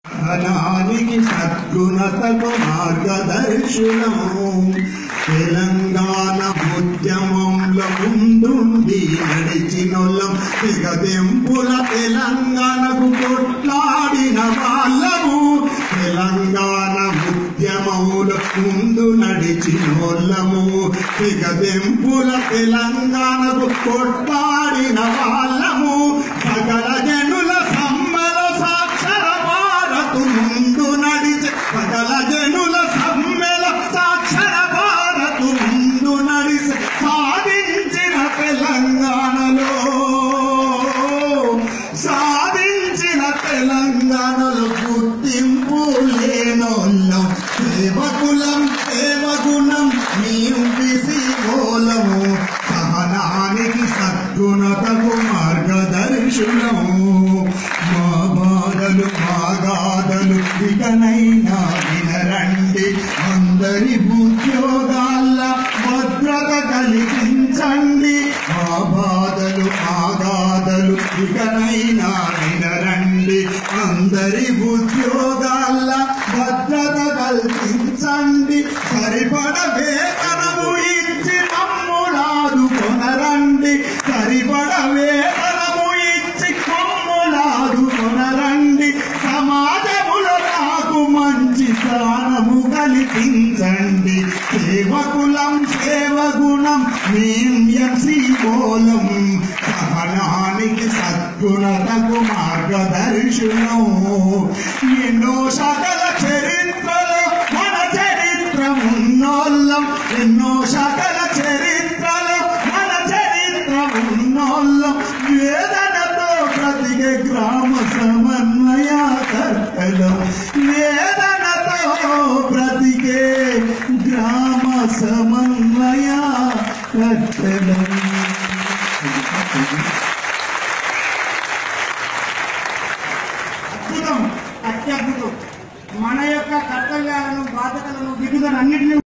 ధనానికి సద్గుణతకు మార్గదర్శనం తెలంగాణ ఉద్యమంలో ముందుండి నడిచినొల్లం తెగదెంపుల తెలంగాణకు కొట్లాడిన వాళ్ళము తెలంగాణ ఉద్యమముల ముందు నడిచినోళ్ళము తెగదెంపుల తెలంగాణకు కొట్లాడిన వాళ్ళము సకల జనుల సమ్మల సాక్షర భారతు ముందు నడిచే సకల జనుల సమ్మెల సాక్షర భారతు ముందు నడిచే సాధించిన తెలంగాణలో సాధించిన తెలంగాణలో గుర్తింపు లేనోళ్ళం సేవకులం సేవగుణం మేము బిసి మూలము సహనానికి సద్గుణతకు మార్గదర్శనము మా బాధలు మా గాథలు ఇకనైనా వినరండి అందరి ఉద్యోగాల భద్రత కలిగించండి మా బాధలు మా గాథలు ఇకనైనా వినరండి అందరి ఉద్యోగాల భద్రత కల్పించండి సరిపడ వేతనము ఇచ్చి మమ్ములాదు కొనరండి సరిపడ వేతనము ఇచ్చి మమ్ములాదు కొనరండి సమాజములో నాకు మంచి స్థానము కల్పించండి సేవకులం సేవగుణం మేం ఎంసి మూలం సహనానికి సద్గుణతకు మార్గదర్శనం ఎన్నో సకల చరిత్రలో మన చరిత్ర ఉన్నోళ్ళం ఎన్నో సకల చరిత్రలో మన చరిత్ర ఉన్నోళ్ళం వేదనతో బ్రతికే గ్రామ సమన్వయ కర్తలం వేదనతో బ్రతికే గ్రామ సమన్వయ కర్తలం అద్భుతం అత్యద్భుతం మన యొక్క కర్తవ్యాలను బాధ్యతలను విధులను అన్నింటినీ